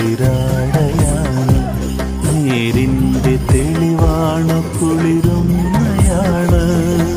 കുളിരാടയാണ് നേരിൻ്റെ തെളിവാണ് കുളിരുന്നയാണ്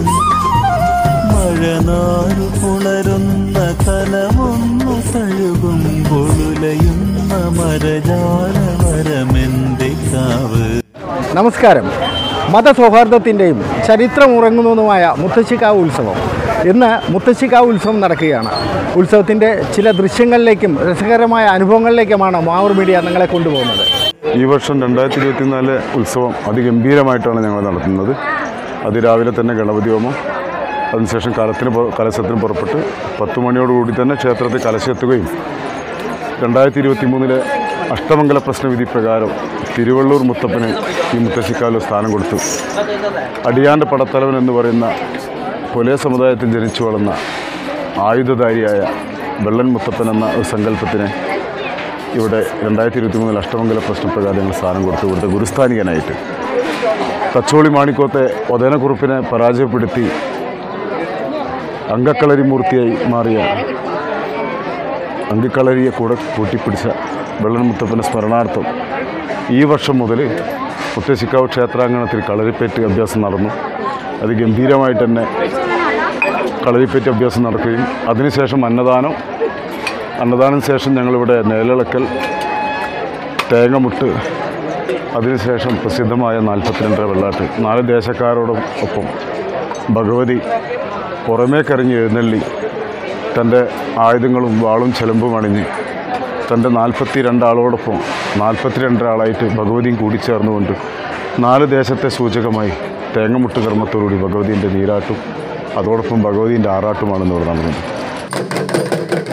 മഴനാറു പുണരുന്ന കലമൊന്നു തഴുകും പൊഴുലയുന്ന മരജാലവരമെൻ്റെ കാവ് നമസ്കാരം മതസൗഹാർദ്ദത്തിൻ്റെയും ചരിത്രമുറങ്ങുന്നതുമായ മുത്തശ്ശിക്കാവ് ഉത്സവം ഇന്ന് മുത്തശ്ശിക്കാവ് ഉത്സവം നടക്കുകയാണ് ഉത്സവത്തിൻ്റെ ചില ദൃശ്യങ്ങളിലേക്കും രസകരമായ അനുഭവങ്ങളിലേക്കുമാണ് മാവൂർ മീഡിയ നിങ്ങളെ കൊണ്ടുപോകുന്നത് ഈ വർഷം രണ്ടായിരത്തി ഇരുപത്തിനാല് ഉത്സവം അതിഗംഭീരമായിട്ടാണ് ഞങ്ങൾ നടത്തുന്നത് അതിരാവിലെ തന്നെ ഗണപതി ഹോമം അതിനുശേഷം കലത്തിന് പുറ- കലശത്തിന് പുറപ്പെട്ട് പത്ത് മണിയോടുകൂടി തന്നെ ക്ഷേത്രത്തിൽ കലശെത്തുകയും രണ്ടായിരത്തി ഇരുപത്തി മൂന്നിലെ അഷ്ടമംഗല പ്രശ്നവിധി പ്രകാരം തിരുവള്ളൂർ മുത്തപ്പന് ഈ മുത്തശ്ശിക്കാലിൽ സ്ഥാനം കൊടുത്തു അടിയാൻ്റെ പടത്തലവൻ എന്ന് പറയുന്ന പൊലേ സമുദായത്തിൽ ജനിച്ചു വളർന്ന ആയുധധാരിയായ വെള്ളൻ മുത്തപ്പൻ എന്ന ഒരു സങ്കല്പത്തിനെ ഇവിടെ രണ്ടായിരത്തി ഇരുപത്തി മൂന്നിൽ അഷ്ടമംഗല പ്രശ്നപ്രകാരം ഞങ്ങൾ സ്ഥാനം കൊടുത്തു ഇവിടുത്തെ ഗുരുസ്ഥാനികനായിട്ട് തച്ചോളി മാണിക്കോത്തെ ഒതനക്കുറുപ്പിനെ പരാജയപ്പെടുത്തി അംഗക്കളരി മൂർത്തിയായി മാറിയ അങ്കിക്കളരിയെ കൂടെ കൂട്ടിപ്പിടിച്ച വെള്ളൻ മുത്തപ്പൻ്റെ സ്മരണാർത്ഥം ഈ വർഷം മുതൽ മുത്തശ്ശിക്കാവ് ക്ഷേത്രാങ്കണത്തിൽ കളരിപ്പേറ്റ് അഭ്യാസം നടന്നു അത് ഗംഭീരമായിട്ട് തന്നെ കളരിപ്പേറ്റ് അഭ്യാസം നടക്കുകയും അതിനുശേഷം അന്നദാനം അന്നദാനം ശേഷം ഞങ്ങളിവിടെ നേലിളക്കൽ തേങ്ങമുട്ട് അതിനുശേഷം പ്രസിദ്ധമായ നാൽപ്പത്തിരണ്ടര വെള്ളാട്ട് നാല് ദേശക്കാരോടൊപ്പം ഭഗവതി പുറമേ കരഞ്ഞ് എഴുന്നള്ളി തൻ്റെ ആയുധങ്ങളും വാളും ചെലമ്പും അണിഞ്ഞ് തൻ്റെ നാൽപ്പത്തി രണ്ടാളോടൊപ്പം നാൽപ്പത്തിരണ്ട് ആളായിട്ട് ഭഗവതിയും കൂടിച്ചേർന്നുകൊണ്ട് നാല് ദേശത്തെ സൂചകമായി തേങ്ങമുട്ട് കർമ്മത്തോടുകൂടി ഭഗവതിൻ്റെ നീരാട്ടും അതോടൊപ്പം ഭഗവതിൻ്റെ ആറാട്ടുമാണ് ഇന്നിവിടെ നടന്നത്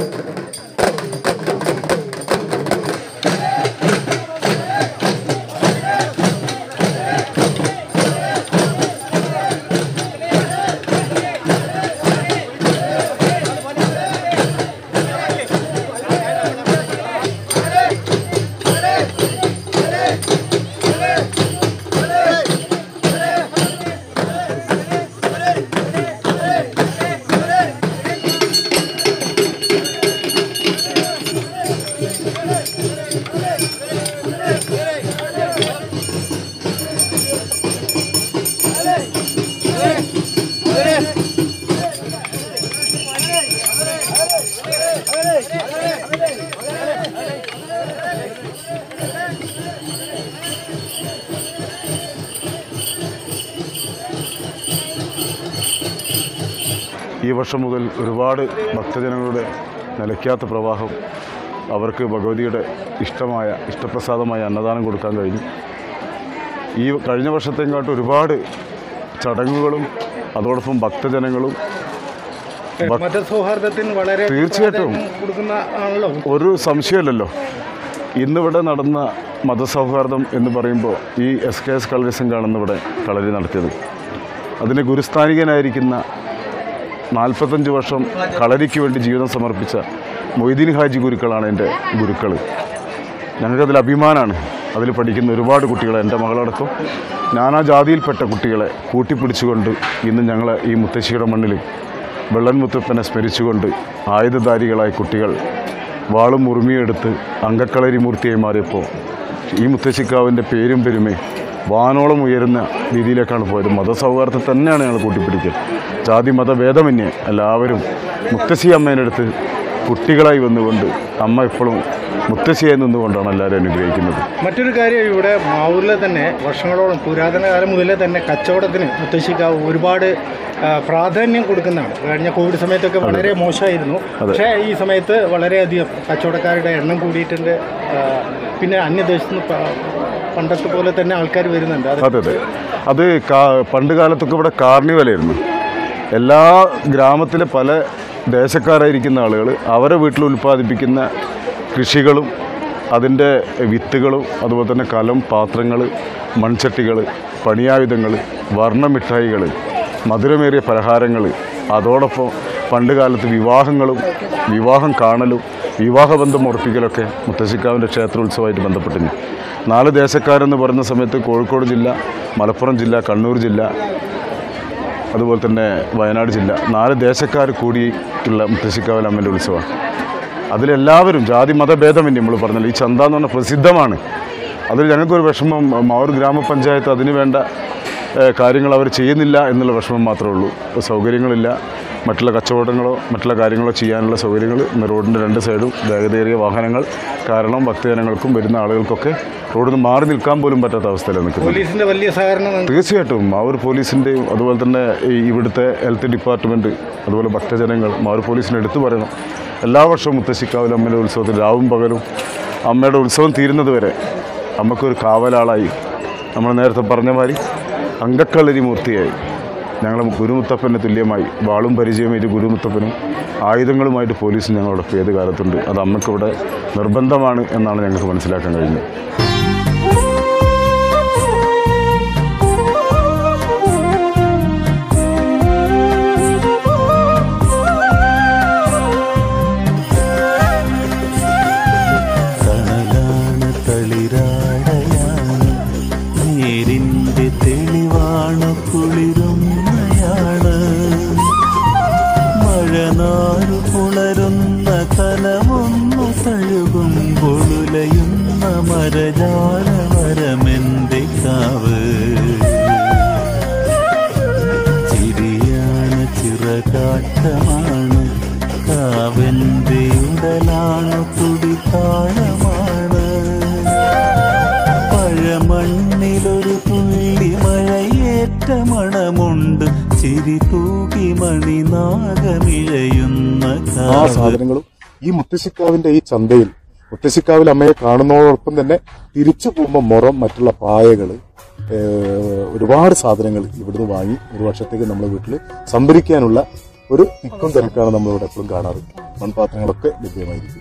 ഈ വർഷം മുതൽ ഒരുപാട് ഭക്തജനങ്ങളുടെ നിലയ്ക്കാത്ത പ്രവാഹം അവർക്ക് ഭഗവതിയുടെ ഇഷ്ടമായ ഇഷ്ടപ്രസാദമായ അന്നദാനം കൊടുക്കാൻ കഴിഞ്ഞു ഈ കഴിഞ്ഞ വർഷത്തെക്കാട്ട് ഒരുപാട് ചടങ്ങുകളും അതോടൊപ്പം ഭക്തജനങ്ങളും ഭക്- മതസൗഹാർദ്ദത്തിന് വളരെ തീർച്ചയായിട്ടും. പ്രാധാന്യം കൊടുക്കുന്ന ആണല്ലോ ഒരു സംശയമല്ലല്ലോ ഇന്നിവിടെ നടന്ന മതസൗഹാർദ്ദം എന്ന് പറയുമ്പോൾ ഈ എസ് കെ എസ് കളരി സംഘമാണ് ഇന്നിവിടെ കളരി നടത്തിയത് അതിന് ഗുരുസ്ഥാനികനായിരിക്കുന്ന നാൽപ്പത്തഞ്ച് വർഷം കളരിക്ക് വേണ്ടി ജീവിതം സമർപ്പിച്ച മൊയ്തീൻ ഹാജി ഗുരുക്കളാണ് എൻ്റെ ഗുരുക്കൾ ഞങ്ങൾക്കതിൽ അഭിമാനമാണ് അതിൽ പഠിക്കുന്ന ഒരുപാട് കുട്ടികളെ എൻ്റെ മകളടക്കം നാനാ ജാതിയിൽപ്പെട്ട കുട്ടികളെ കൂട്ടിപ്പിടിച്ചുകൊണ്ട് ഇന്ന് ഞങ്ങൾ ഈ മുത്തശ്ശിയുടെ മണ്ണിൽ വെള്ളൻ മുത്തപ്പനെ സ്മരിച്ചുകൊണ്ട് ആയുധധാരികളായ കുട്ടികൾ വാളും മുറുമിയെടുത്ത് അങ്കക്കളരി മൂർത്തിയായി മാറിയപ്പോൾ ഈ മുത്തശ്ശിക്കാവിൻ്റെ പേരും പെരുമയും വാനോളം ഉയരുന്ന രീതിയിലേക്കാണ് പോയത് മതസൗഹാർദ്ദം തന്നെയാണ് ഞങ്ങൾ കൂട്ടിപ്പിടിക്കൽ ജാതി മതഭേദമന്യേ എല്ലാവരും മുത്തശ്ശി അമ്മേനടുത്ത് കുട്ടികളായി വന്നുകൊണ്ട് അമ്മ എപ്പോഴും മുത്തശ്ശിയായി നിന്നുകൊണ്ടാണ് എല്ലാവരും അനുഗ്രഹിക്കുന്നത് മറ്റൊരു കാര്യം ഇവിടെ മാവൂരിലെ തന്നെ വർഷങ്ങളോളം പുരാതന കാലം മുതലേ തന്നെ കച്ചവടത്തിന് മുത്തശ്ശിക്കാവ് ഒരുപാട് ആ, പ്രാധാന്യം കൊടുക്കുന്നതാണ് കഴിഞ്ഞ കോവിഡ് സമയത്തൊക്കെ വളരെ മോശമായിരുന്നു പക്ഷേ ഈ സമയത്ത് വളരെയധികം കച്ചവടക്കാരുടെ എണ്ണം കൂടിയിട്ടുണ്ട് ആ, പിന്നെ അന്യദേശത്ത് നിന്ന് പ- പണ്ടത്തെ പോലെ തന്നെ ആൾക്കാർ വരുന്നുണ്ട് അത് അതെ അതെ അത് കാ- പണ്ട് കാലത്തൊക്കെ ഇവിടെ കാർണിവലായിരുന്നു എല്ലാ ഗ്രാമത്തിലെ പല ദേശക്കാരായിരിക്കുന്ന ആളുകൾ അവരെ വീട്ടിൽ ഉൽപ്പാദിപ്പിക്കുന്ന കൃഷികളും അതിൻ്റെ വിത്തുകളും അതുപോലെ തന്നെ കലം പാത്രങ്ങൾ മൺചട്ടികൾ പണിയായുധങ്ങൾ വർണ്ണമിഠായികൾ മധുരമേറിയ പലഹാരങ്ങൾ അതോടൊപ്പം പണ്ട് കാലത്ത് വിവാഹങ്ങളും വിവാഹം കാണലും വിവാഹബന്ധം ഉറപ്പിക്കലൊക്കെ മുത്തശ്ശിക്കാവിൻ്റെ ക്ഷേത്രോത്സവമായിട്ട് ബന്ധപ്പെട്ടിരുന്നു നാല് ദേശക്കാരെന്ന് പറയുന്ന സമയത്ത് കോഴിക്കോട് ജില്ല മലപ്പുറം ജില്ല കണ്ണൂർ ജില്ല അതുപോലെ തന്നെ വയനാട് ജില്ല നാല് ദേശക്കാർ കൂടിയിട്ടുള്ള മുത്തശ്ശിക്കാവിൽ അമ്മൻ്റെ ഉത്സവമാണ് അതിലെല്ലാവരും ജാതി മതഭേദമന്യേ നമ്മൾ പറഞ്ഞല്ലോ ഈ ചന്ത എന്ന് പറഞ്ഞാൽ പ്രസിദ്ധമാണ് അതിൽ ഞങ്ങൾക്കൊരു വിഷമം മാവൂർ ഗ്രാമപഞ്ചായത്ത് അതിന് വേണ്ട ഏഹ്, കാര്യങ്ങൾ അവർ ചെയ്യുന്നില്ല എന്നുള്ള വിഷമം മാത്രമേ ഉള്ളൂ ഇപ്പോൾ സൗകര്യങ്ങളില്ല മറ്റുള്ള കച്ചവടങ്ങളോ മറ്റുള്ള കാര്യങ്ങളോ ചെയ്യാനുള്ള സൗകര്യങ്ങൾ ഇന്ന് റോഡിൻ്റെ രണ്ട് സൈഡും വേഗതയേറിയ വാഹനങ്ങൾ കാരണം ഭക്തജനങ്ങൾക്കും വരുന്ന ആളുകൾക്കൊക്കെ റോഡിൽ നിന്ന് മാറി നിൽക്കാൻ പോലും പറ്റാത്ത അവസ്ഥയിലാണ് നിൽക്കുന്നത് പോലീസിന്റെ വലിയ സഹകരണം നിങ്ങൾക്ക് തീർച്ചയായിട്ടും മാവൂർ പോലീസിൻ്റെയും അതുപോലെ തന്നെ ഈ ഇവിടുത്തെ ഹെൽത്ത് ഡിപ്പാർട്ട്മെൻറ്റ് അതുപോലെ ഭക്തജനങ്ങൾ മാവൂർ പോലീസിനെ എടുത്തു പറയണം എല്ലാ വർഷവും മുത്തശ്ശിക്കാവിൽ അമ്മയുടെ ഉത്സവത്തിൽ രാവും പകലും അമ്മയുടെ ഉത്സവം തീരുന്നത് വരെ അമ്മക്കൊരു കാവലാളായി നമ്മൾ നേരത്തെ പറഞ്ഞ മാതിരി അങ്കക്കളരി മൂർത്തിയായി ഞങ്ങൾ ഗുരുമുത്തപ്പന് തുല്യമായി വാളും പരിചയമായിട്ട് ഗുരുമുത്തപ്പനും ആയുധങ്ങളുമായിട്ട് പോലീസ് ഞങ്ങളോടൊപ്പം ഏത് കാലത്തുണ്ട് അത് അമ്മയ്ക്കിവിടെ നിർബന്ധമാണ് എന്നാണ് ഞങ്ങൾക്ക് മനസ്സിലാക്കാൻ കഴിഞ്ഞത് തണലാണ് തളിരാടയാണ് നേരിൻ്റെ തെളിവാണ് കുളിരുന്നയാണ് മഴനാറു പുണരുന്ന കനമൊന്നു തഴുകും പൊളുലയുന്ന മരജാല വരമെൻ്റെ കാവ് ചിരിയാണ് ചിറകാട്ടമാണ് കാവന്റെ ഉടലാണ് തുടിത്താഴമാണ് പഴമണ്ണിലൊരു തുള്ളി മഴയേറ്റ മണമുണ്ട് ചിരി തൂകി മണിനാഗമിഴയുന്ന ആ കാവ് സാധനങ്ങളും ഈ മുത്തശ്ശിക്കാവിന്റെ ഈ ചന്തയിൽ മുത്തശ്ശിക്കാവിൽ അമ്മയെ കാണുന്നതോടൊപ്പം തന്നെ തിരിച്ചു പോകുമ്പോൾ മുറം മറ്റുള്ള പായകൾ ഒരുപാട് സാധനങ്ങൾ ഇവിടുന്ന് വാങ്ങി ഒരു വർഷത്തേക്ക് നമ്മുടെ വീട്ടിൽ സംഭരിക്കാനുള്ള ഒരു തിക്കും തിരക്കാണ് നമ്മളിവിടെ എപ്പോഴും കാണാറ് മൺപാത്രങ്ങളൊക്കെ ലഭ്യമായിരിക്കും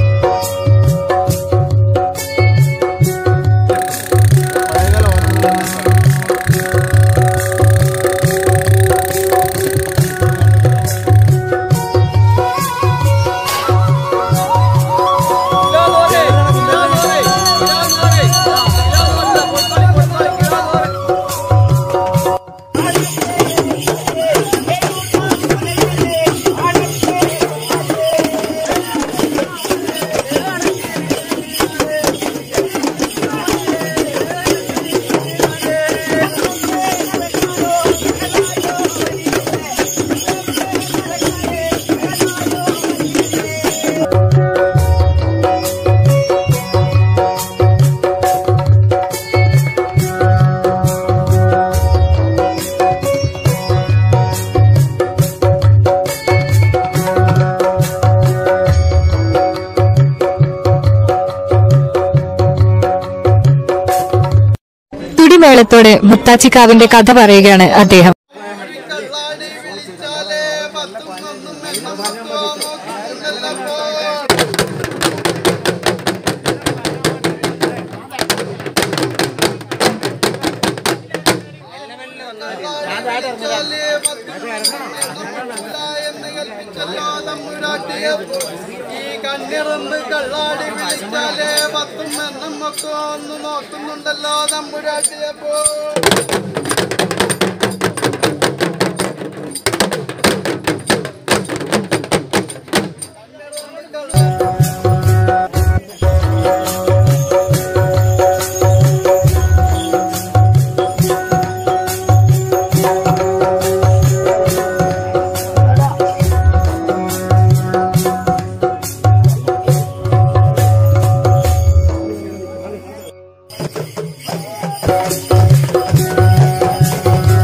തുടിമേളത്തോടെ മുത്താച്ചിക്കാവിന്റെ കഥ പറയുകയാണ് അദ്ദേഹം കള്ളാടി വിളിച്ചാലേ പത്തും ഒന്നും എണ്ണം മൊത്തോ നോക്കുന്നുണ്ടല്ലോ വിളിച്ചാലേ പത്തും എണ്ണമില്ല എന്ന് കൽപ്പിച്ചല്ലോ തമ്പുരാട്ടിയപ്പോ ഈ കണ്ണിറന്ന് കള്ളാടി വിളിച്ചാലേ പത്തും എണ്ണം മൊത്തോ ഒന്ന് നോക്കുന്നുണ്ടല്ലോ തമ്പുരാട്ടിയപ്പോ ും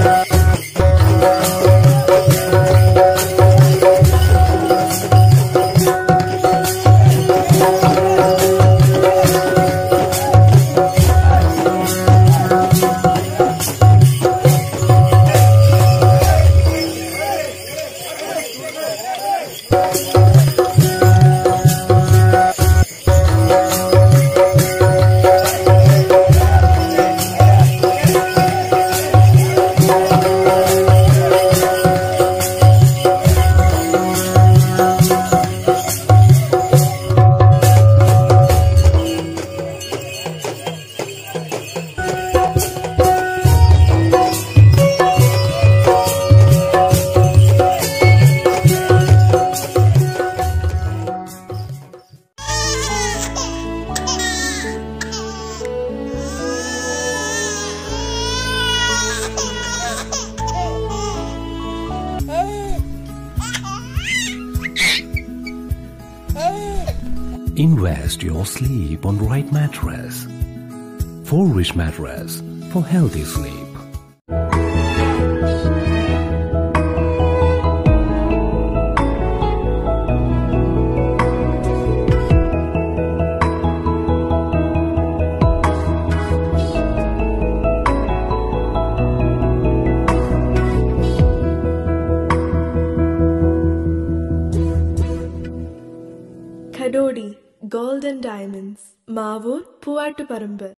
Invest your sleep on right mattress. For Rich Mattress for healthy sleep. ഖഡോഡി ഗോൾഡൻ ഡയമണ്ട്സ് മാവൂർ പൂവാട്ടുപറമ്പ്